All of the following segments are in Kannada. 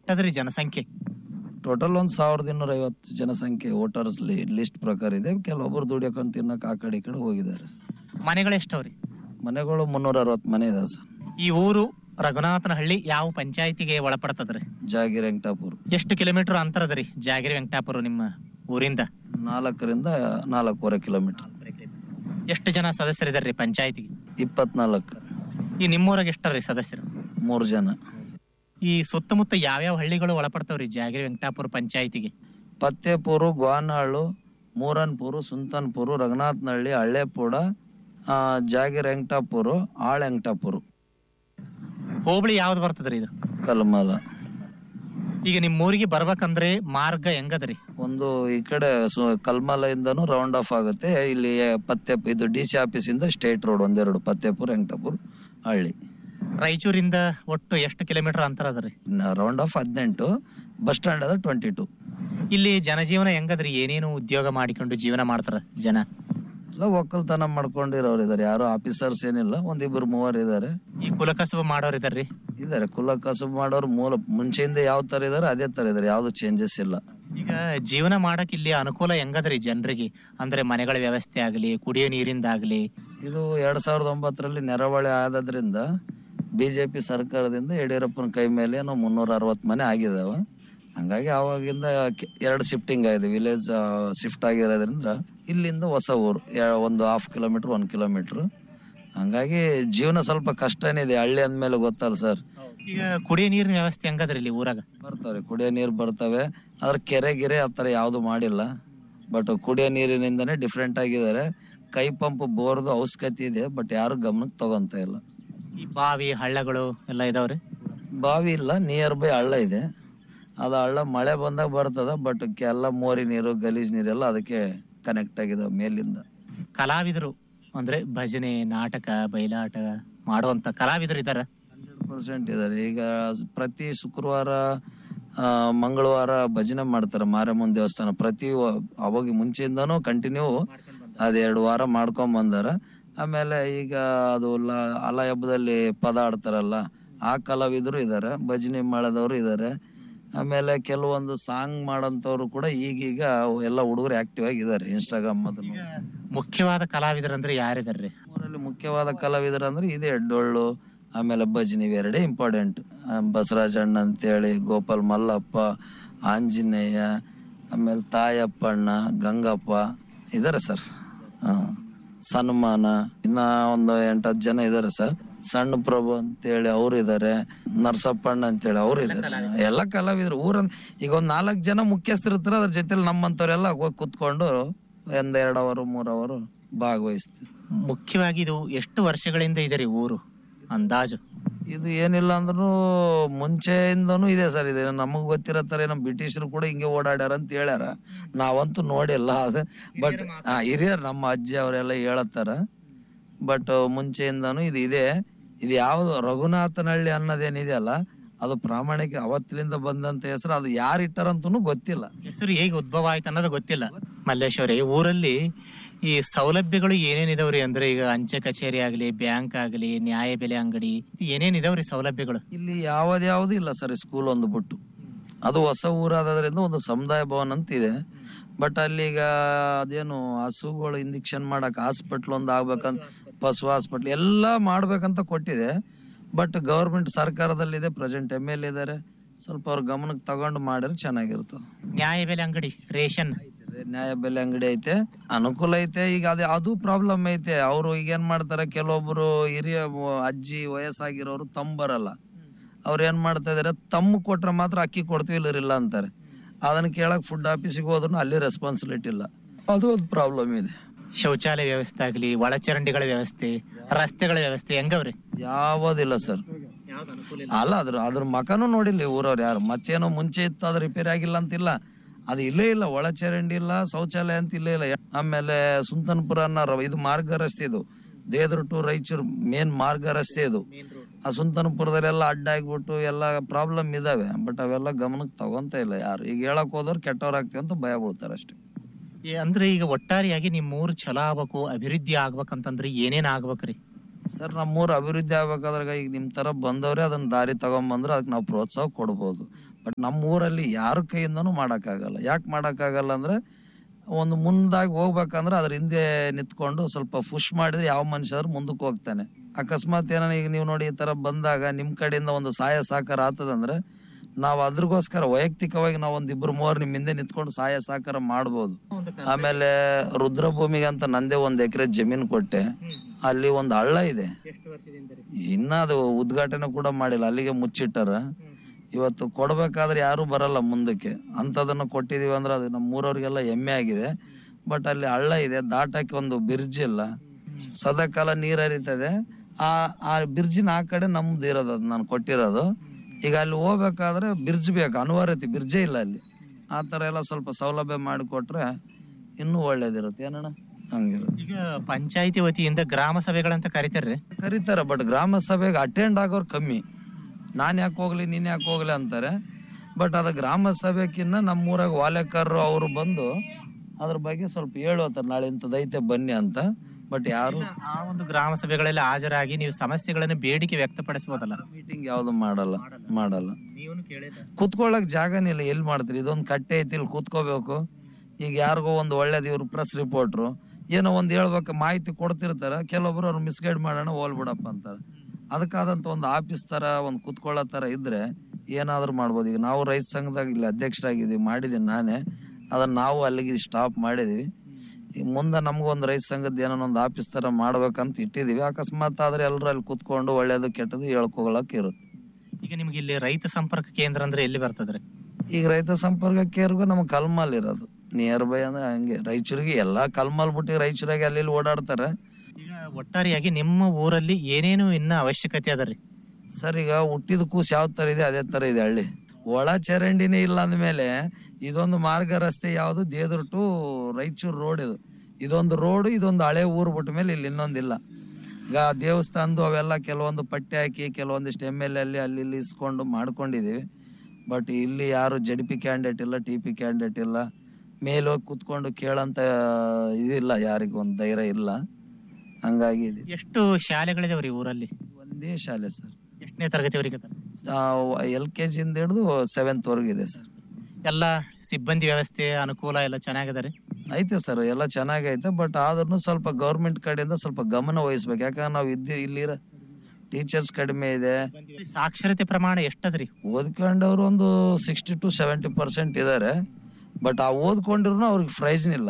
ಎಷ್ಟದ್ರಿ ಜನಸಂಖ್ಯೆ ಟೋಟಲ್ ಒಂದು ಸಾವಿರದ ಇನ್ನೂರ ಐವತ್ತು ಜನಸಂಖ್ಯೆ ವೋಟರ್ಸ್ ಲಿಸ್ಟ್ ಪ್ರಕಾರ ಇದೆ ಕೆಲವೊಬ್ಬರು ದುಡಿಯೋಕೊಂಡು ತಿನ್ನಕ್ಕೆ ಆ ಕಡೆ ಈ ಕಡೆ ಹೋಗಿದ್ದಾರೆ ಸರ್ ಮನೆಗಳು ಎಷ್ಟವ್ರಿ ಮನೆಗಳು ಮುನ್ನೂರ ಅರವತ್ತು ಮನೆ ಇದಾವೆ ಸರ್ ಈ ಊರು ರಘುನಾಥನಹಳ್ಳಿ ಯಾವ ಪಂಚಾಯತಿಗೆ ಒಳಪಡ್ತದ್ರಿ ಜಾಗಿರ್ ವೆಂಕಟಾಪುರ ಎಷ್ಟು ಕಿಲೋಮೀಟರ್ ಅಂತರ ಅದರಿ ಜಾಗಿರಿ ವೆಂಕಟಾಪುರ ನಿಮ್ಮ ಊರಿಂದ ನಾಲ್ಕರಿಂದ ನಾಲ್ಕೂವರೆ ಕಿಲೋಮೀಟರ್ ಎಷ್ಟು ಜನ ಸದಸ್ಯರಿದಾರ್ರಿ ಪಂಚಾಯತಿಗೆ ಇಪ್ಪತ್ನಾಲ್ಕು ಈ ನಿಮ್ಮೂರಾಗ ಎಷ್ಟರಿ ಸದಸ್ಯರು ಮೂರು ಜನ ಈ ಸುತ್ತಮುತ್ತ ಯಾವ್ಯಾವ ಹಳ್ಳಿಗಳು ಒಳಪಡ್ತಾವ್ರಿ ಜಾಗಿರಿ ವೆಂಕಟಾಪುರ ಪಂಚಾಯತಿಗೆ ಪತ್ತೇಪುರು ಗ್ವಾನಾಳು ಮೂರನ್ಪುರು ಸುಲ್ತಾನ್ಪುರು ರಘುನಾಥನಹಳ್ಳಿ ಹಳ್ಳೆಪುಡ ಆ, ಜಾಗಿರ್ ವೆಂಕಟಾಪುರ ಆಳ್ ವೆಂಕಟಾಪುರ ಹೋಬಳಿ ಯಾವ್ದು ಬರ್ತದ್ರಿ ಇದು ಕಲ್ಮಲ ಈಗ ನಿಮ್ಮ ಊರಿಗೆ ಬರ್ಬೇಕಂದ್ರೆ ಮಾರ್ಗ ಹೆಂಗದ್ರಿ ಒಂದು ಈ ಕಡೆ ಸು- ಕಲ್ಮಲದಿಂದನೂ ರೌಂಡ್ ಆಫ್ ಆಗುತ್ತೆ ಇಲ್ಲಿ ಪತ್ತೆ ಇದು ಡಿ ಸಿ ಆಫೀಸಿಂದ ಸ್ಟೇಟ್ ರೋಡ್ ಒಂದೆರಡು ಪತ್ತೇಪುರ ವೆಂಕಟಾಪುರ ಹಳ್ಳಿ ರಾಯಚೂರಿಂದ ಒಟ್ಟು ಎಷ್ಟು ಕಿಲೋಮೀಟರ್ ಅಂತರ ಅದರಿ ರೌಂಡ್ ಆಫ್ ಹದಿನೆಂಟು ಬಸ್ ಸ್ಟ್ಯಾಂಡ್ ಅದ ಟ್ವೆಂಟಿ ಟು ಇಲ್ಲಿ ಜನಜೀವನ ಹೆಂಗದ್ರಿ ಏನೇನು ಉದ್ಯೋಗ ಮಾಡಿಕೊಂಡು ಜೀವನ ಮಾಡ್ತಾರ ಜನ ಎಲ್ಲ ಒಕ್ಕಲ್ತನ ಮಾಡ್ಕೊಂಡಿರೋರು ಇದಾರೆ ಯಾರು ಆಫೀಸರ್ಸ್ ಏನಿಲ್ಲ ಒಂದಿಬ್ರು ಮೂವರು ಇದಾರೆ ಈ ಕುಲಕಸಬು ಮಾಡೋರ್ ಇದಾರ್ರಿ ಇದಾರೆ ಕುಲ ಕಸುಬು ಮಾಡೋರು ಮೂಲ ಮುಂಚೆಯಿಂದ ಯಾವ ತರ ಇದಾರೆ ಅದೇ ತರ ಇದಾರೆ ಯಾವ್ದು ಚೇಂಜಸ್ ಇಲ್ಲ ಈಗ ಜೀವನ ಮಾಡಕ್ ಇಲ್ಲಿ ಅನುಕೂಲ ಹೆಂಗದ್ರಿ ಜನರಿಗೆ ಅಂದ್ರೆ ಮನೆಗಳ ವ್ಯವಸ್ಥೆ ಆಗಲಿ ಕುಡಿಯೋ ನೀರಿಂದಾಗ್ಲಿ ಇದು ಎರಡ್ ಸಾವಿರದ ಒಂಬತ್ತರಲ್ಲಿ ನೆರವಳಿ ಆದದ್ರಿಂದ ಬಿಜೆಪಿ ಸರ್ಕಾರದಿಂದ ಯಡಿಯೂರಪ್ಪನ ಕೈ ಮೇಲೆ ನಾವು ಮುನ್ನೂರ ಅರವತ್ತು ಮನೆ ಆಗಿದಾವೆ ಹಂಗಾಗಿ ಆವಾಗಿಂದ ಕೆ- ಎರಡು ಶಿಫ್ಟಿಂಗ್ ಆಗಿದೆ ವಿಲೇಜ್ ಶಿಫ್ಟ್ ಆಗಿರೋದ್ರಿಂದ ಇಲ್ಲಿಂದ ಹೊಸ ಊರು ಯ- ಒಂದು ಹಾಫ್ ಕಿಲೋಮೀಟರ್ ಒಂದು ಕಿಲೋಮೀಟ್ರ್ ಹಂಗಾಗಿ ಜೀವನ ಸ್ವಲ್ಪ ಕಷ್ಟನೇ ಇದೆ ಹಳ್ಳಿ ಅಂದಮೇಲೆ ಗೊತ್ತಲ್ಲ ಸರ್ ಈಗ ಕುಡಿಯೋ ನೀರಿನ ವ್ಯವಸ್ಥೆ ಹೆಂಗದ್ರಿ ಇಲ್ಲಿ ಊರಾಗ ಬರ್ತಾವೆ ಕುಡಿಯೋ ನೀರು ಬರ್ತವೆ ಆದ್ರೆ ಕೆರೆ ಗಿರೆ ಆ ಥರ ಯಾವುದು ಮಾಡಿಲ್ಲ ಬಟ್ ಕುಡಿಯೋ ನೀರಿನಿಂದನೇ ಡಿಫ್ರೆಂಟ್ ಆಗಿದ್ದಾರೆ ಕೈ ಪಂಪ್ ಬೋರ್ದು ಅವಶ್ಯಕತೆ ಇದೆ ಬಟ್ ಯಾರು ಗಮನಕ್ಕೆ ತಗೊಂತ ಇಲ್ಲ ಈ ಬಾವಿ ಹಳ್ಳಗಳು ಎಲ್ಲ ಇದಾವ್ರಿ ಬಾವಿ ಇಲ್ಲ ನಿಯರ್ ಬೈ ಹಳ್ಳ ಇದೆ ಅದು ಹಳ್ಳ ಮಳೆ ಬಂದಾಗ ಬರ್ತದ ಬಟ್ ಎಲ್ಲ ಮೋರಿ ನೀರು ಗಲೀಜ್ ನೀರೆಲ್ಲ ಅದಕ್ಕೆ ಕನೆಕ್ಟ್ ಆಗಿದೆ ಮೇಲಿಂದ ಕಲಾವಿದರು ಅಂದ್ರೆ ಭಜನೆ ನಾಟಕ ಬಯಲಾಟ ಮಾಡುವಂತ ಕಲಾವಿದರು ಇದಾರ ಪರ್ಸೆಂಟ್ ಇದ್ದಾರೆ ಈಗ ಪ್ರತಿ ಶುಕ್ರವಾರ ಆ, ಮಂಗಳವಾರ ಭಜನೆ ಮಾಡ್ತಾರೆ ಮಾರಮ್ಮನ ದೇವಸ್ಥಾನ ಪ್ರತಿ ವ- ಅವಾಗ ಮುಂಚೆಯಿಂದನೂ ಕಂಟಿನ್ಯೂ ಅದೆರಡು ವಾರ ಮಾಡ್ಕೊಂಡ್ ಬಂದಾರ ಆಮೇಲೆ ಈಗ ಅದು ಲ- ಅಲ ಹಬ್ಬದಲ್ಲಿ ಪದ ಆಡ್ತಾರಲ್ಲ ಆ ಕಲಾವಿದರು ಇದ್ದಾರೆ ಭಜನೆ ಮಾಡೋದವರು ಇದ್ದಾರೆ ಆಮೇಲೆ ಕೆಲವೊಂದು ಸಾಂಗ್ ಮಾಡೋಂಥವ್ರು ಕೂಡ ಈಗೀಗ ಎಲ್ಲ ಹುಡುಗರು ಆಕ್ಟಿವ್ ಆಗಿದ್ದಾರೆ ಇನ್ಸ್ಟಾಗ್ರಾಮ್ ಅದನ್ನು ಮುಖ್ಯವಾದ ಕಲಾವಿದರಂದ್ರೆ ಯಾರಿದಾರ್ರಿ ಊರಲ್ಲಿ ಮುಖ್ಯವಾದ ಕಲಾವಿದರು ಅಂದ್ರೆ ಇದೆ ಡೊಳ್ಳು ಆಮೇಲೆ ಭಜನೆ ಇವೆರಡೇ ಇಂಪಾರ್ಟೆಂಟ್ ಬಸವರಾಜ ಅಣ್ಣ ಅಂತೇಳಿ ಗೋಪಾಲ್ ಮಲ್ಲಪ್ಪ ಆಂಜನೇಯ ಆಮೇಲೆ ತಾಯಪ್ಪಣ್ಣ ಗಂಗಪ್ಪ ಇದಾರೆ ಸರ್ ಸನ್ಮಾನ ಇನ್ನ ಒಂದು ಎಂಟತ್ತು ಜನ ಇದಾರೆ ಸರ್ ಸಣ್ಣ ಪ್ರಭು ಅಂತೇಳಿ ಅವ್ರು ಇದಾರೆ ನರಸಪ್ಪಣ್ಣ ಅಂತೇಳಿ ಅವ್ರು ಇದಾರೆ ಎಲ್ಲ ಕಲಾವಿದರು ಊರನ್ ಈಗ ಒಂದ್ ನಾಲ್ಕು ಜನ ಮುಖ್ಯಸ್ಥರು ಇರ್ತಾರೆ ಅದ್ರ ಜೊತೆಲಿ ನಮ್ಮಂತವ್ರೆಲ್ಲ ಹೋಗಿ ಕುತ್ಕೊಂಡು ಒಂದ್ ಎರಡು ಅವರು ಮೂರ್ ಅವರು ಭಾಗವಹಿಸ್ತೀವಿ ಮುಖ್ಯವಾಗಿ ಇದು ಎಷ್ಟು ವರ್ಷಗಳಿಂದ ಇದೆ ರೀ ಊರು ಅಂದಾಜು ಇದು ಏನಿಲ್ಲ ಅಂದ್ರೂ ಮುಂಚೆಯಿಂದನೂ ಇದೆ ಸರ್ ಇದೆ ನಮಗ್ ಗೊತ್ತಿರೋ ತರ ನಮ್ಮ ಬ್ರಿಟಿಷರು ಕೂಡ ಹಿಂಗೆ ಓಡಾಡ್ಯಾರ ಅಂತ ಹೇಳ್ಯಾರ ನಾವಂತೂ ನೋಡಿಲ್ಲ ಅದೇ ಬಟ್ ಹಿರಿಯರು ನಮ್ಮ ಅಜ್ಜಿ ಅವರೆಲ್ಲ ಹೇಳತ್ತಾರ ಬಟ್ ಮುಂಚೆಯಿಂದನೂ ಇದು ಇದೆ ಇದು ಯಾವ್ದು ರಘುನಾಥನಹಳ್ಳಿ ಅನ್ನೋದೇನಿದೆಯಲ್ಲ ಅದು ಪ್ರಾಮಾಣಿಕ ಅವತ್ತಿನಿಂದ ಬಂದಂತ ಹೆಸರು ಅದು ಯಾರು ಇಟ್ಟಾರಂತೂ ಗೊತ್ತಿಲ್ಲ ಹೆಸರು ಹೇಗೆ ಉದ್ಭವ ಆಯ್ತು ಅನ್ನೋದು ಗೊತ್ತಿಲ್ಲ ಮಲ್ಲೇಶ್ವರಿ ಊರಲ್ಲಿ ಈ ಸೌಲಭ್ಯಗಳು ಏನೇನಿದಾವ್ರಿ ಅಂದ್ರೆ ಈಗ ಅಂಚೆ ಕಚೇರಿ ಆಗ್ಲಿ ಬ್ಯಾಂಕ್ ಆಗ್ಲಿ ನ್ಯಾಯ ಬೆಲೆ ಅಂಗಡಿ ಏನೇನ್ ಇದಾವ್ರಿ ಸೌಲಭ್ಯಗಳು ಇಲ್ಲಿ ಯಾವ್ದ್ಯಾವ್ದು ಇಲ್ಲ ಸರ್ ಸ್ಕೂಲ್ ಒಂದು ಬಿಟ್ಟು ಅದು ಹೊಸ ಊರಾದ್ರಿಂದ ಒಂದು ಸಮುದಾಯ ಭವನ ಅಂತ ಇದೆ ಬಟ್ ಅಲ್ಲೀಗ ಅದೇನು ಹಸುಗಳು ಇಂಜೆಕ್ಷನ್ ಮಾಡಕ್ ಹಾಸ್ಪಿಟ್ಲ್ ಒಂದು ಆಗ್ಬೇಕಂತ ಪಶು ಹಾಸ್ಪಿಟ್ಲ್ ಎಲ್ಲ ಮಾಡ್ಬೇಕಂತ ಕೊಟ್ಟಿದೆ ಬಟ್ ಗೌರ್ಮೆಂಟ್ ಸರ್ಕಾರದಲ್ಲಿದೆ ಪ್ರೆಸೆಂಟ್ ಎಮ್ ಎಲ್ ಇದ್ದಾರೆ ಸ್ವಲ್ಪ ಅವ್ರ ಗಮನಕ್ಕೆ ತಗೊಂಡು ಮಾಡಿದ್ರೆ ಚೆನ್ನಾಗಿರ್ತದೆ ನ್ಯಾಯ ಬೆಲೆ ಅಂಗಡಿ ರೇಷನ್ ನ್ಯಾಯ ಬೆಲೆ ಅಂಗಡಿ ಐತೆ ಅನುಕೂಲ ಐತೆ ಈಗ ಅದೇ ಅದು ಪ್ರಾಬ್ಲಮ್ ಐತೆ ಅವರು ಈಗ ಏನ್ ಮಾಡ್ತಾರೆ ಕೆಲವೊಬ್ರು ಹಿರಿಯ ವ- ಅಜ್ಜಿ ವಯಸ್ಸಾಗಿರೋರು ತಮ್ಮ ಬರಲ್ಲ ಅವ್ರು ಏನ್ ಮಾಡ್ತಾ ಇದಾರೆ ತಮ್ಮ ಕೊಟ್ರೆ ಮಾತ್ರ ಅಕ್ಕಿ ಕೊಡ್ತೀವಿ ಇಲ್ಲ ಇಲ್ಲ ಅಂತಾರೆ ಅದನ್ನ ಕೇಳಕ್ ಫುಡ್ ಆಫೀಸಿಗೆ ಹೋದ್ರು ಅಲ್ಲಿ ರೆಸ್ಪಾನ್ಸಿಬಿಲಿಟಿ ಇಲ್ಲ ಅದು ಒಂದು ಪ್ರಾಬ್ಲಮ್ ಇದೆ ಶೌಚಾಲಯ ವ್ಯವಸ್ಥೆ ಆಗ್ಲಿ ಒಳಚರಂಡಿಗಳ ವ್ಯವಸ್ಥೆ ರಸ್ತೆಗಳ ವ್ಯವಸ್ಥೆ ಹೆಂಗವ್ರಿ ಯಾವ್ದಿಲ್ಲ ಸರ್ ಅಲ್ಲ ಅದ್ರ ಅದ್ರ ಮಕನೂ ನೋಡಿಲ್ಲ ಈ ಊರವ್ರು ಯಾರು ಮತ್ತೇನೋ ಮುಂಚೆ ಇತ್ತು ಅದು ರಿಪೇರಿ ಆಗಿಲ್ಲ ಅಂತಿಲ್ಲ ಅದು ಇಲ್ಲೇ ಇಲ್ಲ ಒಳಚರಂಡಿ ಇಲ್ಲ ಶೌಚಾಲಯ ಅಂತ ಇಲ್ಲೇ ಇಲ್ಲ ಆಮೇಲೆ ಸುಂತನಪುರ ಅನ್ನೋ ರ- ಇದು ಮಾರ್ಗ ರಸ್ತೆ ಇದು ದೇದ್ರ ಟು ರಾಯಚೂರು ಮೇನ್ ಮಾರ್ಗ ರಸ್ತೆ ಇದು ಆ ಸುಂತನಪುರದಲ್ಲೆಲ್ಲ ಅಡ್ಡ ಆಗ್ಬಿಟ್ಟು ಎಲ್ಲ ಪ್ರಾಬ್ಲಮ್ ಇದಾವೆ ಬಟ್ ಅವೆಲ್ಲ ಗಮನಕ್ಕೆ ತಗೊಂತ ಇಲ್ಲ ಯಾರು ಈಗ ಹೇಳಕ್ ಹೋದವ್ರು ಕೆಟ್ಟವ್ರಾಗ್ತೀವಿ ಅಂತ ಭಯ ಬೀಳ್ತಾರೆ ಅಷ್ಟೇ ಈ ಅಂದ್ರೆ ಈಗ ಒಟ್ಟಾರೆಯಾಗಿ ನಿಮ್ ಊರು ಚಲೋ ಆಗ್ಬೇಕು ಅಭಿವೃದ್ಧಿ ಆಗ್ಬೇಕಂತಂದ್ರೆ ಏನೇನ್ ಆಗ್ಬೇಕ್ರಿ ಸರ್ ನಮ್ಮೂರು ಅಭಿವೃದ್ಧಿ ಆಗ್ಬೇಕಾದ್ರೆ ಈಗ ನಿಮ್ಮ ಥರ ಬಂದವ್ರೆ ಅದನ್ನ ದಾರಿ ತಗೊಂಬಂದ್ರೆ ಅದಕ್ಕೆ ನಾವು ಪ್ರೋತ್ಸಾಹ ಕೊಡ್ಬೋದು ಬಟ್ ನಮ್ಮ ಊರಲ್ಲಿ ಯಾರ ಕೈಯಿಂದನೂ ಮಾಡೋಕ್ಕಾಗಲ್ಲ ಯಾಕೆ ಮಾಡೋಕ್ಕಾಗಲ್ಲ ಅಂದರೆ ಒಂದು ಮುಂದಾಗಿ ಹೋಗ್ಬೇಕಂದ್ರೆ ಅದ್ರ ಹಿಂದೆ ನಿಂತ್ಕೊಂಡು ಸ್ವಲ್ಪ ಪುಷ್ ಮಾಡಿದ್ರೆ ಯಾವ ಮನುಷ್ಯರು ಮುಂದಕ್ಕೆ ಹೋಗ್ತಾನೆ ಅಕಸ್ಮಾತ್ ಏನೋ ಈಗ ನೀವು ನೋಡಿ ಈ ಥರ ಬಂದಾಗ ನಿಮ್ಮ ಕಡೆಯಿಂದ ಒಂದು ಸಹಾಯ ಸಹಕಾರ ಆಗ್ತದಂದ್ರೆ ನಾವು ಅದ್ರಗೋಸ್ಕರ ವೈಯಕ್ತಿಕವಾಗಿ ನಾವು ಒಂದು ಇಬ್ಬರು ಮೂವರು ನಿಮ್ಮ ಹಿಂದೆ ನಿಂತ್ಕೊಂಡು ಸಹಾಯ ಸಹಕಾರ ಮಾಡ್ಬೋದು ಆಮೇಲೆ ರುದ್ರಭೂಮಿಗೆ ಅಂತ ನಂದೇ ಒಂದು ಎಕರೆ ಜಮೀನು ಕೊಟ್ಟೆ ಅಲ್ಲಿ ಒಂದು ಹಳ್ಳ ಇದೆ ಎಷ್ಟು ವರ್ಷದಿಂದ ಇನ್ನ ಅದು ಉದ್ಘಾಟನೆ ಕೂಡ ಮಾಡಿಲ್ಲ ಅಲ್ಲಿಗೆ ಮುಚ್ಚಿಟ್ಟಾರ ಇವತ್ತು ಕೊಡ್ಬೇಕಾದ್ರೆ ಯಾರು ಬರಲ್ಲ ಮುಂದಕ್ಕೆ ಅಂಥದನ್ನ ಕೊಟ್ಟಿದೀವಿ ಅಂದ್ರೆ ಅದು ನಮ್ಮ ಊರವ್ರಿಗೆಲ್ಲ ಹೆಮ್ಮೆ ಆಗಿದೆ ಬಟ್ ಅಲ್ಲಿ ಹಳ್ಳ ಇದೆ ದಾಟಕ್ಕೆ ಒಂದು ಬ್ರಿಡ್ಜ್ ಇಲ್ಲ ಸದಾಕಾಲ ನೀರು ಹರಿತದೆ ಆ ಆ ಬ್ರಿಡ್ಜಿನ ಆ ಕಡೆ ನಮ್ದು ಇರೋದು ಅದು ನಾನು ಕೊಟ್ಟಿರೋದು ಈಗ ಅಲ್ಲಿ ಹೋಗ್ಬೇಕಾದ್ರೆ ಬ್ರಿಡ್ಜ್ ಬೇಕು ಅನಿವಾರ್ಯತೆ ಬ್ರಿಡ್ಜೇ ಇಲ್ಲ ಅಲ್ಲಿ ಆ ಥರ ಎಲ್ಲ ಸ್ವಲ್ಪ ಸೌಲಭ್ಯ ಮಾಡಿಕೊಟ್ರೆ ಇನ್ನೂ ಒಳ್ಳೇದಿರುತ್ತೆ ಏನಣ್ಣ ಹಂಗಿರುತ್ತೆ ಈಗ ಪಂಚಾಯಿತಿ ವತಿಯಿಂದ ಗ್ರಾಮ ಸಭೆಗಳಂತ ಕರಿತಾರ್ರಿ ಕರೀತಾರೆ ಬಟ್ ಗ್ರಾಮ ಸಭೆಗೆ ಅಟೆಂಡ್ ಆಗೋರು ಕಮ್ಮಿ ನಾನು ಯಾಕೆ ಹೋಗ್ಲಿ ನೀನು ಯಾಕೆ ಹೋಗ್ಲಿ ಅಂತಾರೆ ಬಟ್ ಅದು ಗ್ರಾಮ ಸಭೆಕಿನ್ನ ನಮ್ಮೂರಾಗ ವಾಲೆಕರ್ರು ಅವರು ಬಂದು ಅದ್ರ ಬಗ್ಗೆ ಸ್ವಲ್ಪ ಹೇಳೋತಾರೆ ನಾಳೆ ಇಂಥದ್ದೈತೆ ಬನ್ನಿ ಅಂತ ಬಟ್ ಯಾರು ಆ ಒಂದು ಗ್ರಾಮ ಸಭೆಗಳಲ್ಲಿ ಹಾಜರಾಗಿ ನೀವು ಸಮಸ್ಯೆಗಳನ್ನು ಬೇಡಿಕೆ ವ್ಯಕ್ತಪಡಿಸಬಹುದಲ್ಲ ಮೀಟಿಂಗ್ ಯಾವುದು ಮಾಡಲ್ಲ ಮಾಡಲ್ಲ ನೀವು ಕೇಳಿದ ಕುತ್ಕೊಳ್ಳೋಕೆ ಜಾಗನೇ ಇಲ್ಲ ಎಲ್ಲಿ ಮಾಡ್ತೀರಿ ಇದೊಂದು ಕಟ್ಟೆ ಐತಿ ಇಲ್ಲಿ ಕೂತ್ಕೋಬೇಕು ಈಗ ಯಾರಿಗೋ ಒಂದು ಒಳ್ಳೇದು ಇವ್ರು ಪ್ರೆಸ್ ರಿಪೋರ್ಟ್ರು ಏನೋ ಒಂದು ಹೇಳ್ಬೇಕು ಮಾಹಿತಿ ಕೊಡ್ತಿರ್ತಾರೆ ಕೆಲವೊಬ್ರು ಅವ್ರು ಮಿಸ್ಗೈಡ್ ಮಾಡೋಣ ಹೋಲ್ಬಿಡಪ್ಪ ಅಂತಾರೆ ಅದಕ್ಕಾದಂಥ ಒಂದು ಆಫೀಸ್ ಥರ ಒಂದು ಕುತ್ಕೊಳ್ಳೋ ಥರ ಇದ್ರೆ ಏನಾದರೂ ಮಾಡ್ಬೋದು ಈಗ ನಾವು ರೈತ ಸಂಘದಾಗ ಇಲ್ಲಿ ಅಧ್ಯಕ್ಷರಾಗಿದ್ದೀವಿ ಮಾಡಿದ್ದೀನಿ ನಾನೇ ಅದನ್ನು ನಾವು ಅಲ್ಲಿಗೆ ಸ್ಟಾಪ್ ಮಾಡಿದ್ದೀವಿ ಈಗ ಮುಂದೆ ನಮಗೊಂದು ರೈತ ಸಂಘದ ಏನೋ ಒಂದು ಆಫೀಸ್ ಥರ ಮಾಡ್ಬೇಕಂತ ಇಟ್ಟಿದ್ದೀವಿ ಅಕಸ್ಮಾತ್ ಆದರೆ ಎಲ್ಲರೂ ಅಲ್ಲಿ ಕುತ್ಕೊಂಡು ಒಳ್ಳೇದು ಕೆಟ್ಟದ್ದು ಹೇಳ್ಕೊಳಕ್ಕೆ ಇರುತ್ತೆ ಈಗ ನಿಮ್ಗೆ ಇಲ್ಲಿ ರೈತ ಸಂಪರ್ಕ ಕೇಂದ್ರ ಅಂದ್ರೆ ಎಲ್ಲಿ ಬರ್ತದ್ರಿ ಈಗ ರೈತ ಸಂಪರ್ಕ ಕೇರ್ಗೂ ನಮ್ಗೆ ಕಲ್ಮಲ್ ಇರೋದು ನಿಯರ್ ಬೈ ಅಂದ್ರೆ ಹಂಗೆ ರಾಯಚೂರಿಗೆ ಎಲ್ಲಾ ಕಲ್ಮಲ್ ಬಿಟ್ಟು ರಾಯಚೂರಾಗೆ ಅಲ್ಲಿ ಇಲ್ಲಿ ಓಡಾಡ್ತಾರೆ ಈಗ ಒಟ್ಟಾರೆಯಾಗಿ ನಿಮ್ಮ ಊರಲ್ಲಿ ಏನೇನು ಇನ್ನ ಅವಶ್ಯಕತೆ ಅದರಿ ಸರ್ ಈಗ ಹುಟ್ಟಿದ ಕೂಸು ಯಾವ ತರ ಇದೆ ಅದೇ ತರ ಇದೆ ಹಳ್ಳಿ ಒಳ ಚರಂಡಿನೇ ಇಲ್ಲ ಅಂದಮೇಲೆ ಇದೊಂದು ಮಾರ್ಗ ರಸ್ತೆ ಯಾವುದು ದೇದ್ರ ಟು ರಾಯಚೂರು ರೋಡ್ ಇದು ಇದೊಂದು ರೋಡ್ ಇದೊಂದು ಹಳೆ ಊರು ಬಿಟ್ಟ ಮೇಲೆ ಇಲ್ಲಿ ಇನ್ನೊಂದಿಲ್ಲ ಈಗ ದೇವಸ್ಥಾನದ್ದು ಅವೆಲ್ಲ ಕೆಲವೊಂದು ಪಟ್ಟೆ ಹಾಕಿ ಕೆಲವೊಂದಿಷ್ಟು ಎಮ್ ಎಲ್ ಅಲ್ಲಿ ಅಲ್ಲಿ ಇಲ್ಲಿ ಇಸ್ಕೊಂಡು ಮಾಡ್ಕೊಂಡಿದ್ದೀವಿ ಬಟ್ ಇಲ್ಲಿ ಯಾರು ಜಡ್ ಪಿ ಕ್ಯಾಂಡಿಡೇಟ್ ಇಲ್ಲ ಟಿ ಪಿ ಕ್ಯಾಂಡಿಡೇಟ್ ಇಲ್ಲ ಮೇಲೋಗಿ ಕುತ್ಕೊಂಡು ಕೇಳಂತ ಇದಿಲ್ಲ ಯಾರಿಗೂ ಒಂದು ಧೈರ್ಯ ಇಲ್ಲ ಹಂಗಾಗಿ ಇದು ಎಷ್ಟು ಶಾಲೆಗಳಿದಾವ್ರಿ ಊರಲ್ಲಿ ಒಂದೇ ಶಾಲೆ ಸರ್ ಎಷ್ಟನೇ ತರಗತಿವರೆಗೆ ಅದಾರ? ಎಲ್ ಕೆ ಜಿಯಿಂದ ಹಿಡಿದು ಸೆವೆಂತ್ ವರ್ಗು ಇದೆ ಸರ್ ಎಲ್ಲ ಸಿಬ್ಬಂದಿ ವ್ಯವಸ್ಥೆ ಅನುಕೂಲ ಎಲ್ಲ ಚೆನ್ನಾಗದ ರೀ ಐತೆ ಸರ್ ಎಲ್ಲ ಚೆನ್ನಾಗೈತೆ ಬಟ್ ಆದ್ರೂ ಸ್ವಲ್ಪ ಗೌರ್ಮೆಂಟ್ ಕಡೆಯಿಂದ ಸ್ವಲ್ಪ ಗಮನ ವಹಿಸ್ಬೇಕು ಯಾಕಂದ್ರೆ ನಾವು ಇದ್ದಿ ಇಲ್ಲಿರೋ ಟೀಚರ್ಸ್ ಕಡಿಮೆ ಇದೆ ಸಾಕ್ಷರತೆ ಪ್ರಮಾಣ ಎಷ್ಟದ್ರಿ ಓದ್ಕೊಂಡವ್ರು ಒಂದು ಸಿಕ್ಸ್ಟಿ ಟು ಸೆವೆಂಟಿ ಪರ್ಸೆಂಟ್ ಇದ್ದಾರೆ ಬಟ್ ಆ ಓದ್ಕೊಂಡಿದ್ರು ಅವ್ರಿಗೆ ಪ್ರೈಸ್ನಿಲ್ಲ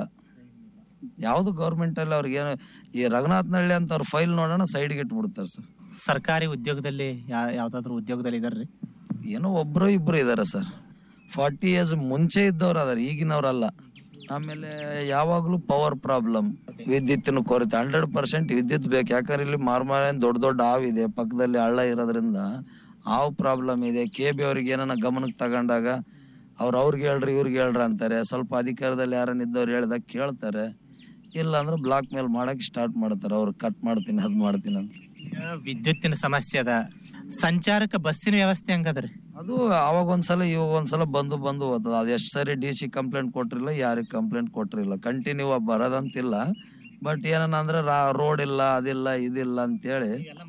ಯಾವುದು ಗೌರ್ಮೆಂಟಲ್ಲಿ ಅವ್ರಿಗೆ ಏನು ಈ ರಘುನಾಥನಹಳ್ಳಿ ಅಂತ ಅವ್ರ ಫೈಲ್ ನೋಡೋಣ ಸೈಡ್ಗೆ ಇಟ್ಬಿಡ್ತಾರೆ ಸರ್ ಸರ್ಕಾರಿ ಉದ್ಯೋಗದಲ್ಲಿ ಯಾ- ಯಾವ್ದಾದ್ರು ಉದ್ಯೋಗದಲ್ಲಿ ಇದಾರ್ರಿ ಏನೋ ಒಬ್ರು ಇಬ್ರು ಇದಾರೆ ಸರ್ ಫಾರ್ಟಿ ಇಯರ್ಸ್ ಮುಂಚೆ ಇದ್ದವ್ರು ಅದಾರ ಈಗಿನವ್ರಲ್ಲ ಆಮೇಲೆ ಯಾವಾಗಲೂ ಪವರ್ ಪ್ರಾಬ್ಲಮ್ ವಿದ್ಯುತ್ತಿನ ಕೊರತೆ ಹಂಡ್ರೆಡ್ ಪರ್ಸೆಂಟ್ ವಿದ್ಯುತ್ ಬೇಕು ಯಾಕಂದ್ರೆ ಇಲ್ಲಿ ಮಾರ್ಮಾರೇನ್ ದೊಡ್ಡ ದೊಡ್ಡ ಹಾವಿದೆ ಪಕ್ಕದಲ್ಲಿ ಹಳ್ಳ ಇರೋದ್ರಿಂದ ಹಾವು ಪ್ರಾಬ್ಲಮ್ ಇದೆ ಕೆ ಬಿ ಅವ್ರಿಗೆ ಏನಾನ ಗಮನಕ್ಕೆ ತಗೊಂಡಾಗ ಅವ್ರು ಅವ್ರಿಗೆ ಹೇಳ್ರಿ ಇವ್ರಿಗೆ ಹೇಳ್ರಿ ಅಂತಾರೆ ಸ್ವಲ್ಪ ಅಧಿಕಾರದಲ್ಲಿ ಯಾರನ್ನ ಇದ್ದವ್ರು ಹೇಳ್ದಾಗ ಕೇಳ್ತಾರೆ ಇಲ್ಲ ಅಂದ್ರೆ ಬ್ಲಾಕ್ ಮೇಲ್ ಮಾಡಕ್ ಸ್ಟಾರ್ಟ್ ಮಾಡ್ತಾರೆ ಅವ್ರು ಕಟ್ ಮಾಡ್ತೀನಿ ಅದ್ ಮಾಡ್ತೀನಿ ಅಂತ ಈಗ ವಿದ್ಯುತ್ತಿನ ಸಮಸ್ಯೆ ಅದ ಸಂಚಾರಕ್ಕೆ ಬಸ್ಸಿನ ವ್ಯವಸ್ಥೆ ಹಂಗದ್ರಿ ಅದು ಅವಾಗ ಒಂದ್ಸಲ ಇವಾಗ ಒಂದ್ಸಲ ಬಂದು ಬಂದು ಹೋಗ್ತದ ಅದು ಎಷ್ಟು ಸರಿ ಡಿ ಸಿ ಕಂಪ್ಲೇಂಟ್ ಕೊಟ್ರಿಲ್ಲ ಯಾರಿಗೆ ಕಂಪ್ಲೇಂಟ್ ಕೊಟ್ರಿಲ್ಲ ಕಂಟಿನ್ಯೂ ಬರೋದಂತಿಲ್ಲ ಬಟ್ ಏನಂದ್ರೆ ರೋಡ್ ಇಲ್ಲ ಅದಿಲ್ಲ ಇದಿಲ್ಲ ಅಂತೇಳಿ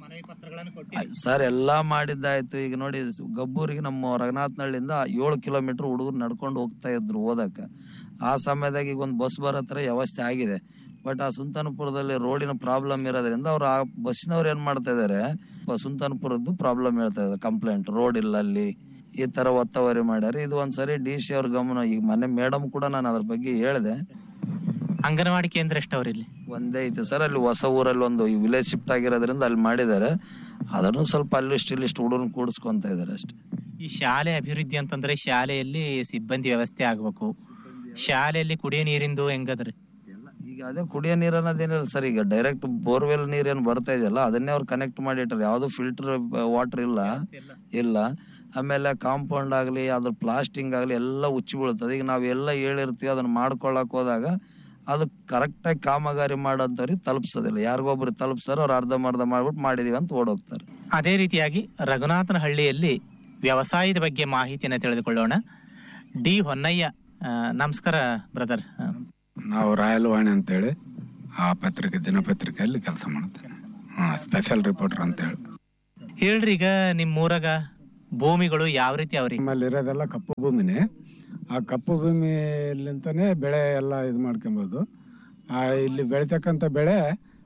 ಸರ್ ಎಲ್ಲ ಮಾಡಿದ್ದಾಯ್ತು ಈಗ ನೋಡಿ ಗಬ್ಬೂರಿಗೆ ನಮ್ಮ ರಘುನಾಥನಹಳ್ಳಿಯಿಂದ ಏಳು ಕಿಲೋಮೀಟರ್ ಹುಡುಗರು ನಡ್ಕೊಂಡು ಹೋಗ್ತಾ ಇದ್ರು ಓದಕ್ಕೆ ಆ ಸಮಯದಾಗ ಈಗ ಒಂದು ಬಸ್ ಬರೋ ಥರ ವ್ಯವಸ್ಥೆ ಆಗಿದೆ ಬಟ್ ಆ ಸುಲ್ತಾನಪುರದಲ್ಲಿ ರೋಡಿನ ಪ್ರಾಬ್ಲಮ್ ಇರೋದ್ರಿಂದ ಅವ್ರು ಆ ಬಸ್ಸಿನವ್ರು ಏನ್ ಮಾಡ್ತಾ ಇದಾರೆ ಬ- ಸುಲ್ತಾನಪುರದ್ದು ಪ್ರಾಬ್ಲಮ್ ಹೇಳ್ತಾ ಇದ್ದಾರೆ ಕಂಪ್ಲೇಂಟ್ ರೋಡ್ ಇಲ್ಲ ಅಲ್ಲಿ ಈ ತರ ಒತ್ತವರಿ ಮಾಡ್ಯಾರ ಇದು ಒಂದ್ಸರಿ ಡಿ ಸಿ ಅವ್ರ ಗಮನ ಈಗ ಮೊನ್ನೆ ಮೇಡಮ್ ಕೂಡ ನಾನು ಅದ್ರ ಬಗ್ಗೆ ಹೇಳಿದೆ ಅಂಗನವಾಡಿ ಕೇಂದ್ರ ಎಷ್ಟವ್ರಿ ಇಲ್ಲಿ ಒಂದೇ ಐತೆ ಸರ್ ಅಲ್ಲಿ ಹೊಸ ಊರಲ್ಲಿ ಒಂದು ವಿಲೇಜ್ ಶಿಫ್ಟ್ ಆಗಿರೋದ್ರಿಂದ ಅಲ್ಲಿ ಮಾಡಿದ್ದಾರೆ ಅದನ್ನು ಸ್ವಲ್ಪ ಅಲ್ಲಿಷ್ಟು ಇಲ್ಲಿಷ್ಟು ಹುಡುಗರನ್ನ ಕೂಡಿಸ್ಕೊಂತ ಇದಾರೆ ಅಷ್ಟೇ ಈ ಶಾಲೆ ಅಭಿವೃದ್ಧಿ ಅಂತಂದ್ರೆ ಶಾಲೆಯಲ್ಲಿ ಸಿಬ್ಬಂದಿ ವ್ಯವಸ್ಥೆ ಆಗ್ಬೇಕು ಶಾಲೆಯಲ್ಲಿ ಕುಡಿಯೋ ನೀರಿಂದು ಹೆಂಗದ್ರಿ ಎಲ್ಲ ಈಗ ಅದೇ ಕುಡಿಯೋ ನೀರು ಅನ್ನೋದೇನಿಲ್ಲ ಸರ್ ಈಗ ಡೈರೆಕ್ಟ್ ಬೋರ್ವೆಲ್ ನೀರೇನು ಬರ್ತಾ ಇದೆಯಲ್ಲ ಅದನ್ನೇ ಅವ್ರು ಕನೆಕ್ಟ್ ಮಾಡಿಟ್ಟಾರೆ ಯಾವುದು ಫಿಲ್ಟರ್ ವಾಟರ್ ಇಲ್ಲ ಇಲ್ಲ ಆಮೇಲೆ ಕಾಂಪೌಂಡ್ ಆಗಲಿ ಅದ್ರ ಪ್ಲಾಸ್ಟಿಂಗ್ ಆಗಲಿ ಎಲ್ಲ ಉಚ್ಚಿ ಬೀಳ್ತದೆ ಈಗ ನಾವು ಎಲ್ಲ ಹೇಳಿರ್ತೀವಿ ಅದನ್ನ ಮಾಡ್ಕೊಳಕ್ ಹೋದಾಗ ಅದು ಕರೆಕ್ಟಾಗಿ ಕಾಮಗಾರಿ ಮಾಡೋಂಥವ್ರಿಗೆ ತಲುಪಿಸೋದಿಲ್ಲ ಯಾರಿಗೊಬ್ರಿಗೆ ತಲುಪಿಸ್ತಾರೆ ಅವ್ರು ಅರ್ಧಂಬರ್ಧ ಮಾಡ್ಬಿಟ್ಟು ಮಾಡಿದೀವಿ ಅಂತ ಓಡೋಗ್ತಾರೆ ಅದೇ ರೀತಿಯಾಗಿ ರಘುನಾಥನ ಹಳ್ಳಿಯಲ್ಲಿ ವ್ಯವಸಾಯದ ಬಗ್ಗೆ ಮಾಹಿತಿಯನ್ನು ತಿಳಿದುಕೊಳ್ಳೋಣ ಡಿ ಹೊನ್ನಯ್ಯ ಆ, ನಮಸ್ಕಾರ ಬ್ರದರ್ ನಾವು ರಾಯಲ್ ವಾಣಿ ಅಂತೇಳಿ ಆ ಪತ್ರಿಕೆ ದಿನಪತ್ರಿಕೆಯಲ್ಲಿ ಕೆಲಸ ಮಾಡ್ತೇನೆ ಸ್ಪೆಷಲ್ ರಿಪೋರ್ಟರ್ ಅಂತ ಹೇಳಿ ಹೇಳ್ರಿ ಈಗ ನಿಮ್ಮ ಊರಾಗ ಭೂಮಿಗಳು ಯಾವ ರೀತಿ ಅವ್ರಿ ನಮ್ಮಲ್ಲಿ ಇರೋದೆಲ್ಲ ಕಪ್ಪು ಭೂಮಿನೇ ಆ ಕಪ್ಪು ಭೂಮಿಲಿಂತಾನೆ ಬೆಳೆ ಎಲ್ಲ ಇದು ಮಾಡ್ಕೊಬೋದು ಆ ಇಲ್ಲಿ ಬೆಳಿತಕ್ಕಂಥ ಬೆಳೆ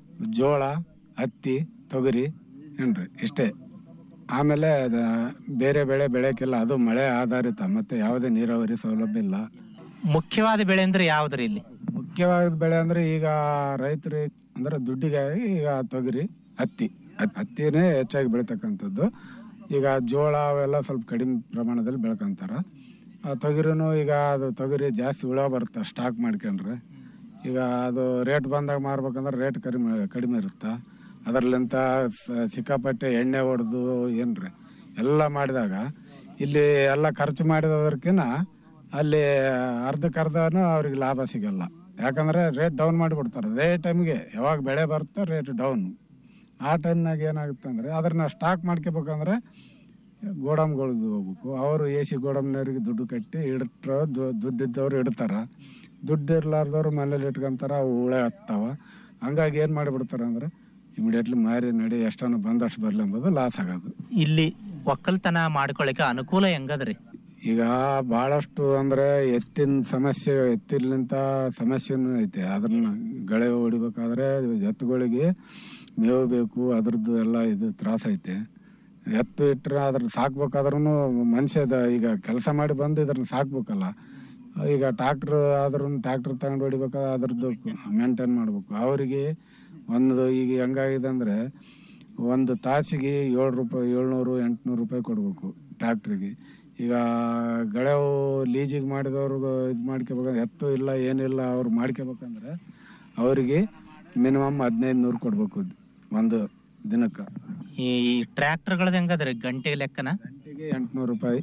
ಜೋಳ ಹತ್ತಿ ತೊಗರಿ ಏನ್ರಿ ಇಷ್ಟೇ ಆಮೇಲೆ ಅದ ಬೇರೆ ಬೆಳೆ ಬೆಳೆಯಕ್ಕಿಲ್ಲ ಅದು ಮಳೆ ಆಧಾರಿತ ಮತ್ತೆ ಯಾವುದೇ ನೀರಾವರಿ ಸೌಲಭ್ಯ ಇಲ್ಲ ಮುಖ್ಯವಾದ ಬೆಳೆ ಅಂದ್ರೆ ಯಾವ್ದ್ರಿ ಇಲ್ಲಿ ಮುಖ್ಯವಾದ ಬೆಳೆ ಅಂದ್ರೆ ಈಗ ರೈತರು ಅಂದ್ರೆ ದುಡ್ಡಿಗಾಗಿ ಈಗ ತೊಗರಿ ಹತ್ತಿ ಹತ್- ಹತ್ತಿನೇ ಹೆಚ್ಚಾಗಿ ಬೆಳಿತಕ್ಕಂಥದ್ದು ಈಗ ಜೋಳ ಅವೆಲ್ಲ ಸ್ವಲ್ಪ ಕಡಿಮೆ ಪ್ರಮಾಣದಲ್ಲಿ ಬೆಳ್ಕೊಂತಾರ ಆ ತೊಗರಿನೂ ಈಗ ಅದು ತೊಗರಿ ಜಾಸ್ತಿ ಹುಳ ಬರುತ್ತೆ ಸ್ಟಾಕ್ ಮಾಡ್ಕೊಂಡ್ರೆ ಈಗ ಅದು ರೇಟ್ ಬಂದಾಗ ಮಾರ್ಬೇಕಂದ್ರೆ ರೇಟ್ ಕಡಿಮೆ ಕಡಿಮೆ ಇರುತ್ತೆ ಅದರಲ್ಲಿಂತ ಸ- ಸಿಕ್ಕಾಪಟ್ಟೆ ಎಣ್ಣೆ ಹೊಡೆದು ಏನ್ರಿ ಎಲ್ಲ ಮಾಡಿದಾಗ ಇಲ್ಲಿ ಎಲ್ಲ ಖರ್ಚು ಮಾಡಿದದಕ್ಕಿಂತ ಅಲ್ಲಿ ಅರ್ಧಕ್ಕರ್ಧನೂ ಅವ್ರಿಗೆ ಲಾಭ ಸಿಗಲ್ಲ ಯಾಕಂದ್ರೆ ರೇಟ್ ಡೌನ್ ಮಾಡಿಬಿಡ್ತಾರೆ ಅದೇ ಟೈಮ್ಗೆ ಯಾವಾಗ ಬೆಳೆ ಬರುತ್ತೆ ರೇಟ್ ಡೌನ್ ಆ ಟೈಮ್ನಾಗ ಏನಾಗುತ್ತೆ ಅಂದರೆ ಅದನ್ನ ಸ್ಟಾಕ್ ಮಾಡ್ಕೋಬೇಕಂದ್ರೆ ಗೋಡಮ್ಗಳಿಗೆ ಹೋಗ್ಬೇಕು ಅವರು ಎ ಸಿ ಗೋಡಮ್ನವ್ರಿಗೆ ದುಡ್ಡು ಕಟ್ಟಿ ಇಡ್ತಾರ ದುಡ್ಡಿದ್ದವ್ರು ಇಡ್ತಾರ ದುಡ್ಡು ಇರ್ಲಾರ್ದವ್ರು ಮನೇಲಿ ಇಟ್ಕೊಂತಾರ ಅವು ಹುಳ ಹತ್ತಾವ ಹಂಗಾಗಿ ಏನು ಮಾಡಿಬಿಡ್ತಾರೆ ಅಂದ್ರೆ ಇಮಿಡಿಯೇಟ್ಲಿ ಮಾರಿ ನಡಿ ಎಷ್ಟನ್ನು ಬಂದಷ್ಟು ಬರಲಿ ಎಂಬುದು ಲಾಸ್ ಆಗೋದು ಇಲ್ಲಿ ಒಕ್ಕಲ್ತನ ಮಾಡ್ಕೊಳಕ ಅನುಕೂಲ ಹೆಂಗದ್ರಿ ಈಗ ಬಹಳಷ್ಟು ಅಂದ್ರೆ ಎತ್ತಿನ ಸಮಸ್ಯೆ ಎತ್ತಿಲಿಂತ ಸಮಸ್ಯೆನೂ ಐತೆ ಅದನ್ನ ಗಳೆ ಹೊಡಿಬೇಕಾದ್ರೆ ಎತ್ತುಗಳಿಗೆ ಮೇವು ಬೇಕು ಅದ್ರದ್ದು ಎಲ್ಲ ಇದು ತ್ರಾಸ ಐತೆ ಎತ್ತು ಇಟ್ಟರೆ ಅದ್ರ ಸಾಕ್ಬೇಕಾದ್ರೂ ಮನುಷ್ಯದ ಈಗ ಕೆಲಸ ಮಾಡಿ ಬಂದು ಇದ್ರನ್ನ ಸಾಕ್ಬೇಕಲ್ಲ ಈಗ ಟ್ಯಾಕ್ಟ್ರ್ ಆದ್ರೂ ಟ್ಯಾಕ್ಟ್ರ್ ತಗೊಂಡು ಹೊಡಿಬೇಕಾದ್ರೆ ಅದ್ರದ್ದು ಮೇಂಟೈನ್ ಮಾಡ್ಬೇಕು ಅವರಿಗೆ ಒಂದು ಈಗ ಹೆಂಗಾಗಿದೆ ಅಂದರೆ ಒಂದು ತಾಸಿಗೆ ಏಳು ರೂಪಾಯಿ ಏಳ್ನೂರು ಎಂಟುನೂರು ರೂಪಾಯಿ ಕೊಡಬೇಕು ಟ್ಯಾಕ್ಟ್ರಿಗೆ ಈಗ ಗಳೆವು ಲೀಜಿಗೆ ಮಾಡಿದವ್ರು ಇದು ಮಾಡ್ಕೋಬೇಕಂದ್ರೆ ಎತ್ತು ಇಲ್ಲ ಏನಿಲ್ಲ ಅವ್ರು ಮಾಡ್ಕೋಬೇಕಂದ್ರೆ ಅವರಿಗೆ ಮಿನಿಮಮ್ ಹದಿನೈದು ನೂರು ಕೊಡಬೇಕು ಒಂದು ದಿನಕ್ಕೆ ಈ ಟ್ರ್ಯಾಕ್ಟರ್ಗಳದ ಹೆಂಗದ್ರಿ ಗಂಟೆ ಲೆಕ್ಕನ ಗಂಟೆಗೆ ಎಂಟುನೂರು ರೂಪಾಯಿ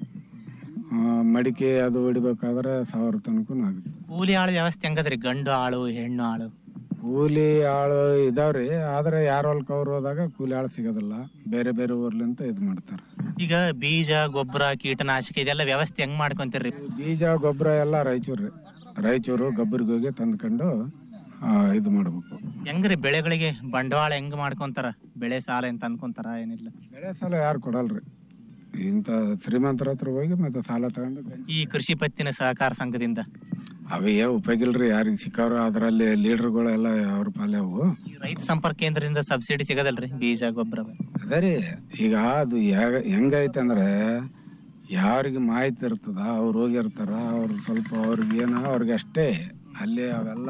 ಆ, ಮಡಿಕೆ ಅದು ಹೊಡಿಬೇಕಾದ್ರೆ ಸಾವಿರ ತನಕ ಆಗುತ್ತೆ ಕೂಲಿ ಆಳು ವ್ಯವಸ್ಥೆ ಹೆಂಗದ್ರಿ ಗಂಡು ಆಳು ಹೆಣ್ಣು ಆಳು ಕೂಲಿ ಆಳು ಇದಾವ್ರಿ ಆದ್ರೆ ಯಾರ ಹೊಲ್ಕ ಅವ್ರು ಹೋದಾಗ ಕೂಲಿ ಆಳು ಸಿಗೋದಿಲ್ಲ ಬೇರೆ ಬೇರೆ ಊರ್ಲಿಂತ ಇದು ಮಾಡ್ತಾರೆ ಈಗ ಬೀಜ ಗೊಬ್ಬರ ಕೀಟನಾಶಕ ಇದೆಲ್ಲ ವ್ಯವಸ್ಥೆ ಹೆಂಗ್ ಮಾಡ್ಕೊಂತೀರಿ ಬೀಜ ಗೊಬ್ಬರ ಎಲ್ಲ ರಾಯಚೂರು ರೀ ರಾಯಚೂರು ಗಬ್ಬರಿಗೆ ಹೋಗಿ ತಂದ್ಕೊಂಡು ಆ, ಇದು ಮಾಡ್ಬೇಕು ಹೆಂಗ್ರಿ ಬೆಳೆಗಳಿಗೆ ಬಂಡವಾಳ ಹೆಂಗ್ ಮಾಡ್ಕೊಂತಾರ ಬೆಳೆ ಸಾಲ ಅಂತ ಅನ್ಕೊಂತಾರ ಏನಿಲ್ಲ ಬೆಳೆ ಸಾಲ ಯಾರು ಕೊಡಲ್ರಿ ಇಂಥ ಶ್ರೀಮಂತರ ಹತ್ರ ಹೋಗಿ ಮತ್ತೆ ಸಾಲ ತಗೊಂಡು ಈ ಕೃಷಿ ಪತ್ತಿನ ಸಹಕಾರ ಸಂಘದಿಂದ ಅವೇ ಉಪಯೋಗ ಇಲ್ರಿ ಯಾರಿಗೆ ಸಿಕ್ಕವ್ರು ಅದರಲ್ಲಿ ಲೀಡರ್ಗಳು ಎಲ್ಲ ಅವ್ರ ಪಾಲೆ ಅವು ಈ ರೈತ ಸಂಪರ್ಕ ಕೇಂದ್ರದಿಂದ ಸಬ್ಸಿಡಿ ಸಿಗದಲ್ರಿ ಬೀಜ ಗೊಬ್ಬರ ಅದೇ ರೀ ಈಗ ಅದು ಯಾ- ಹೆಂಗೈತೆ ಅಂದ್ರೆ ಯಾರಿಗೆ ಮಾಹಿತಿ ಇರ್ತದ ಅವ್ರು ಹೋಗಿರ್ತಾರ ಅವ್ರು ಸ್ವಲ್ಪ ಅವ್ರಿಗೆ ಏನೋ ಅವ್ರಿಗೆ ಅಷ್ಟೇ ಅಲ್ಲಿ ಅವೆಲ್ಲ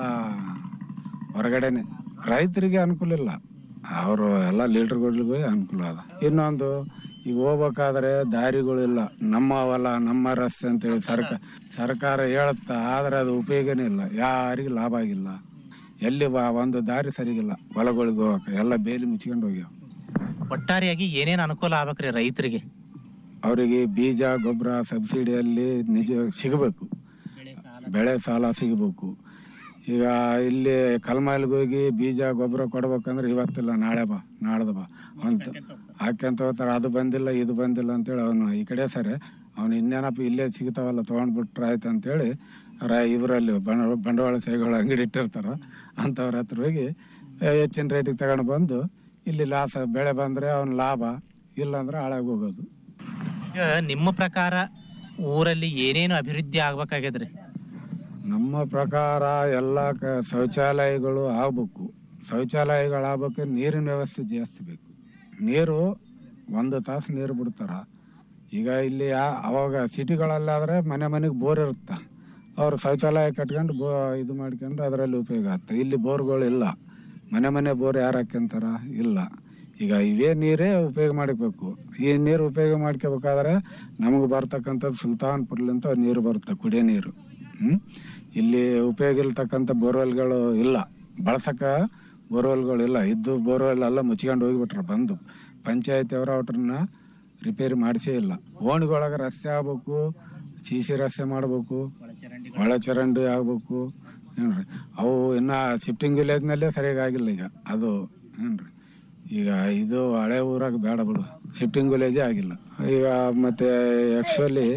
ಹೊರಗಡೆನೆ ರೈತರಿಗೆ ಅನುಕೂಲ ಇಲ್ಲ ಅವರು ಎಲ್ಲ ಲೀಡರ್ಗಳಿಗೆ ಅನುಕೂಲ ಅದ ಇನ್ನೊಂದು ಈಗ ಹೋಗ್ಬೇಕಾದ್ರೆ ದಾರಿಗಳಿಲ್ಲ ನಮ್ಮ ಹೊಲ ನಮ್ಮ ರಸ್ತೆ ಅಂತೇಳಿ ಸರ್ಕಾರ ಸರ್ಕಾರ ಹೇಳುತ್ತಾ ಆದ್ರೆ ಅದು ಉಪಯೋಗನೇ ಇಲ್ಲ ಯಾರಿಗೂ ಲಾಭ ಆಗಿಲ್ಲ ಎಲ್ಲಿ ಬಾ ಒಂದು ದಾರಿ ಸರಿಗಿಲ್ಲ ಹೊಲಗಳಿಗೆ ಹೋಗಕ್ಕೆ ಎಲ್ಲ ಬೇಲಿ ಮುಚ್ಕೊಂಡು ಹೋಗ್ಯಾವ ಒಟ್ಟಾರೆಯಾಗಿ ಏನೇನ್ ಅನುಕೂಲ ಆಗ್ಬೇಕ್ರಿ ರೈತರಿಗೆ ಅವರಿಗೆ ಬೀಜ ಗೊಬ್ಬರ ಸಬ್ಸಿಡಿಯಲ್ಲಿ ನಿಜ ಸಿಗಬೇಕು ಬೆಳೆ ಸಾಲ ಸಿಗಬೇಕು ಈಗ ಇಲ್ಲಿ ಕಲ್ಮಾಯಿಲ್ಗೆ ಹೋಗಿ ಬೀಜ ಗೊಬ್ಬರ ಕೊಡ್ಬೇಕಂದ್ರೆ ಇವತ್ತಿಲ್ಲ ನಾಳೆ ಬಾ ನಾಳ್ದು ಬಾ ಅಂತ ಹಾಕ್ಯಂತ ಹೋಗ್ತಾರೆ ಅದು ಬಂದಿಲ್ಲ ಇದು ಬಂದಿಲ್ಲ ಅಂತೇಳಿ ಅವನು ಈ ಕಡೆ ಸರಿ ಅವನು ಇನ್ನೇನಪ್ಪ ಇಲ್ಲೇ ಸಿಗ್ತಾವಲ್ಲ ತೊಗೊಂಡ್ಬಿಟ್ರೆ ಆಯ್ತು ಅಂತೇಳಿ ರ ಇವರಲ್ಲಿ ಬಂಡ ಬಂಡವಾಳ ಸೈಗಳು ಅಂಗಡಿ ಇಟ್ಟಿರ್ತಾರ ಅಂಥವ್ರ ಹತ್ರ ಹೋಗಿ ಆ, ಹೆಚ್ಚಿನ ರೇಟಿಗೆ ತಗೊಂಡು ಬಂದು ಇಲ್ಲಿ ಲಾಸ್ ಬೆಳೆ ಬಂದರೆ ಅವನ ಲಾಭ ಇಲ್ಲಾಂದ್ರೆ ಹಾಳಾಗಿ ಹೋಗೋದು ಈಗ ನಿಮ್ಮ ಪ್ರಕಾರ ಊರಲ್ಲಿ ಏನೇನು ಅಭಿವೃದ್ಧಿ ಆಗ್ಬೇಕಾಗ್ಯದ್ರಿ ನಮ್ಮ ಪ್ರಕಾರ ಎಲ್ಲ ಕ ಶೌಚಾಲಯಗಳು ಆಗ್ಬೇಕು ಶೌಚಾಲಯಗಳು ಆಗ್ಬೇಕು ನೀರಿನ ವ್ಯವಸ್ಥೆ ಜಾಸ್ತಿ ಬೇಕು ನೀರು ಒಂದು ತಾಸು ನೀರು ಬಿಡ್ತಾರ ಈಗ ಇಲ್ಲಿ ಯಾ- ಅವಾಗ ಸಿಟಿಗಳಲ್ಲಾದ್ರೆ ಮನೆ ಮನೆಗೆ ಬೋರ್ ಇರುತ್ತೆ ಅವ್ರು ಶೌಚಾಲಯ ಕಟ್ಕೊಂಡು ಬೋ ಇದು ಮಾಡ್ಕೊಂಡು ಅದರಲ್ಲಿ ಉಪಯೋಗ ಆಗ್ತದೆ ಇಲ್ಲಿ ಬೋರ್ಗಳು ಇಲ್ಲ ಮನೆ ಮನೆ ಬೋರ್ ಯಾರು ಹಾಕ್ಯಂತಾರ ಇಲ್ಲ ಈಗ ಇವೇ ನೀರೇ ಉಪಯೋಗ ಮಾಡಬೇಕು ಈ ನೀರು ಉಪಯೋಗ ಮಾಡ್ಕೋಬೇಕಾದ್ರೆ ನಮಗೆ ಬರ್ತಕ್ಕಂಥದ್ದು ಸುಲ್ತಾನ್ಪುರ್ಲಿಂತ ನೀರು ಬರುತ್ತೆ ಕುಡಿಯೋ ನೀರು ಹ್ಮ್? ಇಲ್ಲಿ ಉಪಯೋಗ ಇಲ್ತಕ್ಕಂಥ ಬೋರ್ವೆಲ್ಗಳು ಇಲ್ಲ ಬಳಸಕ ಬೋರ್ವೆಲ್ಗಳು ಇಲ್ಲ ಇದ್ದು ಬೋರ್ವೆಲ್ ಎಲ್ಲ ಮುಚ್ಕೊಂಡು ಹೋಗಿಬಿಟ್ರು ಬಂದು ಪಂಚಾಯತಿ ಅವರು ಅವ್ರನ್ನ ರಿಪೇರಿ ಮಾಡಿಸೇ ಇಲ್ಲ ಓಣಿಗೊಳಗೆ ರಸ್ತೆ ಆಗ್ಬೇಕು ಸಿ ಸಿ ರಸ್ತೆ ಮಾಡ್ಬೇಕು ಒಳ ಚರಂಡಿ ಆಗ್ಬೇಕು ಏನ್ರಿ ಅವು ಇನ್ನ ಶಿಫ್ಟಿಂಗ್ ವಿಲೇಜ್ನಲ್ಲೇ ಸರಿಯಾಗಿ ಆಗಿಲ್ಲ ಈಗ ಅದು ಏನ್ರಿ ಈಗ ಇದು ಹಳೆ ಊರಾಗ ಬೇಡ ಬಿಡು ಶಿಫ್ಟಿಂಗ್ ವಿಲೇಜೇ ಆಗಿಲ್ಲ ಈಗ ಮತ್ತೆ ಆ್ಯಕ್ಚುಲಿ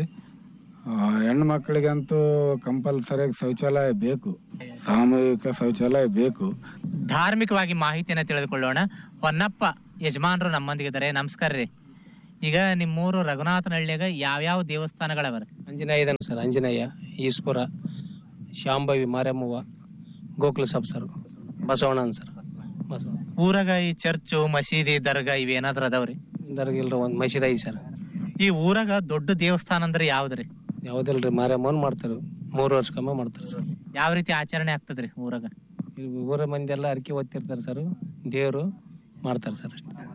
ಹೆಣ್ಣು ಮಕ್ಕಳಿಗಂತೂ ಕಂಪಲ್ಸರಿಯಾಗಿ ಶೌಚಾಲಯ ಬೇಕು ಸಾಮೂಹಿಕ ಶೌಚಾಲಯ ಬೇಕು ಧಾರ್ಮಿಕವಾಗಿ ಮಾಹಿತಿಯನ್ನ ತಿಳಿದುಕೊಳ್ಳೋಣ ಹೊನ್ನಪ್ಪ ಯಜಮಾನರು ನಮ್ಮೊಂದಿಗಿದ್ದಾರೆ ನಮಸ್ಕಾರ ರೀ ಈಗ ನಿಮ್ಮೂರು ರಘುನಾಥನಹಳ್ಳಿಯಾಗ ಯಾವ್ಯಾವ ದೇವಸ್ಥಾನಗಳವ ಆಂಜನೇಯ ಇದಾನೆ ಸರ್ ಆಂಜನೇಯ ಈಶ್ವರ ಶಾಂಭವಿ ಮಾರಮ್ಮವ್ವ ಗೋಕುಲ ಸಾಬ್ ಸರ್ ಬಸವಣ್ಣನ್ ಸರ್ ಬಸವ ಊರಾಗ ಈ ಚರ್ಚು ಮಸೀದಿ ದರ್ಗಾ ಇವೇನಾದ್ರೂ ಅದಾವ್ರಿ ದರ್ಗಿಲ್ರ ಒಂದು ಮಸೀದ್ ಐತಿ ಸರ್ ಈ ಊರಾಗ ದೊಡ್ಡ ದೇವಸ್ಥಾನ ಅಂದ್ರೆ ಯಾವ್ದ್ರಿ ಯಾವುದಿಲ್ರಿ ಮಾರಮ್ಮನ್ ಮಾಡ್ತಾರೆ ಮೂರು ವರ್ಷಕ್ಕೊಮ್ಮೆ ಮಾಡ್ತಾರೆ ಸರ್ ಯಾವ ರೀತಿ ಆಚರಣೆ ಆಗ್ತದ್ರಿ ಊರಾಗ ಈ ಊರ ಮಂದಿ ಎಲ್ಲ ಅರಿಕೆ ಓದ್ತಿರ್ತಾರೆ ಸರ್ ದೇವರು ಮಾಡ್ತಾರೆ ಸರ್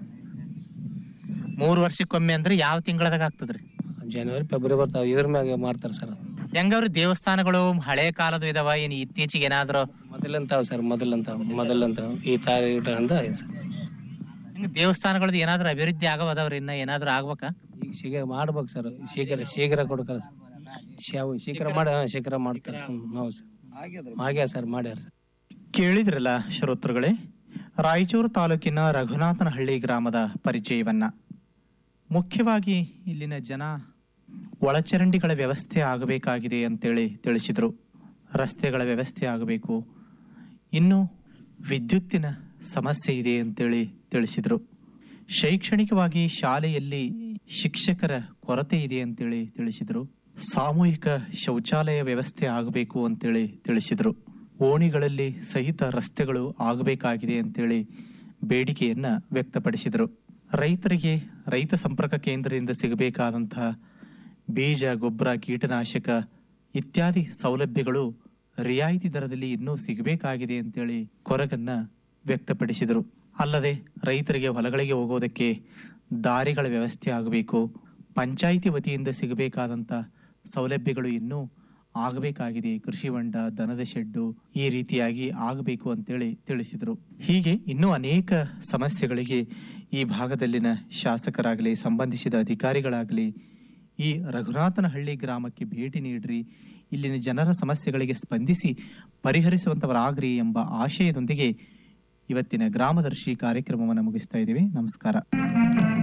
ಮೂರು ವರ್ಷಕ್ಕೊಮ್ಮೆ ಅಂದ್ರೆ ಯಾವ ತಿಂಗಳದಾಗ ಆಗ್ತದ್ರಿ ಜನವರಿ ಫೆಬ್ರವರಿ ಬರ್ತಾವೆ ಇದ್ರ ಮ್ಯಾಗ ಮಾಡ್ತಾರೆ ಸರ್ ಹೆಂಗವ್ರಿ ದೇವಸ್ಥಾನಗಳು ಹಳೆ ಕಾಲದ ಇದಾವ ಏನ್ ಇತ್ತೀಚೆಗೆ ಏನಾದ್ರು ಮೊದಲಂತಾವ ಸರ್ ಮೊದಲಂತ ಮೊದಲಂತ ಈ ತಾರೀಟ ಅಂತ ಐತೆ ಸರ್ ಹಿಂಗ ದೇವಸ್ಥಾನಗಳದ್ದು ಏನಾದ್ರು ಅಭಿವೃದ್ಧಿ ಆಗವ ಅದಾವ್ರಿ ಇನ್ನ ಏನಾದ್ರು ಆಗ್ಬೇಕಾ ಈಗ ಶೀಘ್ರ ಮಾಡ್ಬೇಕು ಸರ್ ಶೀಘ್ರ ಶೀಘ್ರ ಕೊಡ್ತಾರೆ ಸರ್ ಶಾವು ಶೀಘ್ರ ಮಾಡಿ ಹಾಂ ಶೀಘ್ರ ಮಾಡ್ತಾರೆ ಹ್ಞೂ ಹೌದು ಸರ್ ಆಗ್ಯಾ ಸರ್ ಮಾಡ್ಯಾರ ಸರ್ ಕೇಳಿದ್ರಲ್ಲ ಶ್ರೋತೃಗಳೇ ರಾಯಚೂರು ತಾಲೂಕಿನ ರಘುನಾಥನಹಳ್ಳಿ ಗ್ರಾಮದ ಪರಿಚಯವನ್ನ ಮುಖ್ಯವಾಗಿ ಇಲ್ಲಿನ ಜನ ಒಳಚರಂಡಿಗಳ ವ್ಯವಸ್ಥೆ ಆಗಬೇಕಾಗಿದೆ ಅಂತೇಳಿ ತಿಳಿಸಿದರು ರಸ್ತೆಗಳ ವ್ಯವಸ್ಥೆ ಆಗಬೇಕು ಇನ್ನು ವಿದ್ಯುತ್ತಿನ ಸಮಸ್ಯೆ ಇದೆ ಅಂತೇಳಿ ತಿಳಿಸಿದರು ಶೈಕ್ಷಣಿಕವಾಗಿ ಶಾಲೆಯಲ್ಲಿ ಶಿಕ್ಷಕರ ಕೊರತೆ ಇದೆ ಅಂತೇಳಿ ತಿಳಿಸಿದರು ಸಾಮೂಹಿಕ ಶೌಚಾಲಯ ವ್ಯವಸ್ಥೆ ಆಗಬೇಕು ಅಂತೇಳಿ ತಿಳಿಸಿದರು ಓಣಿಗಳಲ್ಲಿ ಸಹಿತ ರಸ್ತೆಗಳು ಆಗಬೇಕಾಗಿದೆ ಅಂತೇಳಿ ಬೇಡಿಕೆಯನ್ನ ವ್ಯಕ್ತಪಡಿಸಿದರು ರೈತರಿಗೆ ರೈತ ಸಂಪರ್ಕ ಕೇಂದ್ರದಿಂದ ಸಿಗಬೇಕಾದಂತಹ ಬೀಜ ಗೊಬ್ಬರ ಕೀಟನಾಶಕ ಇತ್ಯಾದಿ ಸೌಲಭ್ಯಗಳು ರಿಯಾಯಿತಿ ದರದಲ್ಲಿ ಇನ್ನೂ ಸಿಗಬೇಕಾಗಿದೆ ಅಂತೇಳಿ ಕೊರಗನ್ನ ವ್ಯಕ್ತಪಡಿಸಿದರು ಅಲ್ಲದೆ ರೈತರಿಗೆ ಹೊಲಗಳಿಗೆ ಹೋಗೋದಕ್ಕೆ ದಾರಿಗಳ ವ್ಯವಸ್ಥೆ ಆಗಬೇಕು ಪಂಚಾಯಿತಿ ವತಿಯಿಂದ ಸಿಗಬೇಕಾದಂಥ ಸೌಲಭ್ಯಗಳು ಇನ್ನೂ ಆಗಬೇಕಾಗಿದೆ ಕೃಷಿ ಹೊಂಡ ದನದ ಶೆಡ್ಡು ಈ ರೀತಿಯಾಗಿ ಆಗಬೇಕು ಅಂತೇಳಿ ತಿಳಿಸಿದರು ಹೀಗೆ ಇನ್ನೂ ಅನೇಕ ಸಮಸ್ಯೆಗಳಿಗೆ ಈ ಭಾಗದಲ್ಲಿನ ಶಾಸಕರಾಗಲಿ ಸಂಬಂಧಿಸಿದ ಅಧಿಕಾರಿಗಳಾಗಲಿ ಈ ರಘುನಾಥನಹಳ್ಳಿ ಗ್ರಾಮಕ್ಕೆ ಭೇಟಿ ನೀಡ್ರಿ ಇಲ್ಲಿನ ಜನರ ಸಮಸ್ಯೆಗಳಿಗೆ ಸ್ಪಂದಿಸಿ ಪರಿಹರಿಸುವಂತವರಾಗ್ರಿ ಎಂಬ ಆಶಯದೊಂದಿಗೆ ಇವತ್ತಿನ ಗ್ರಾಮದರ್ಶಿ ಕಾರ್ಯಕ್ರಮವನ್ನು ಮುಗಿಸ್ತಾ ಇದ್ದೀವಿ ನಮಸ್ಕಾರ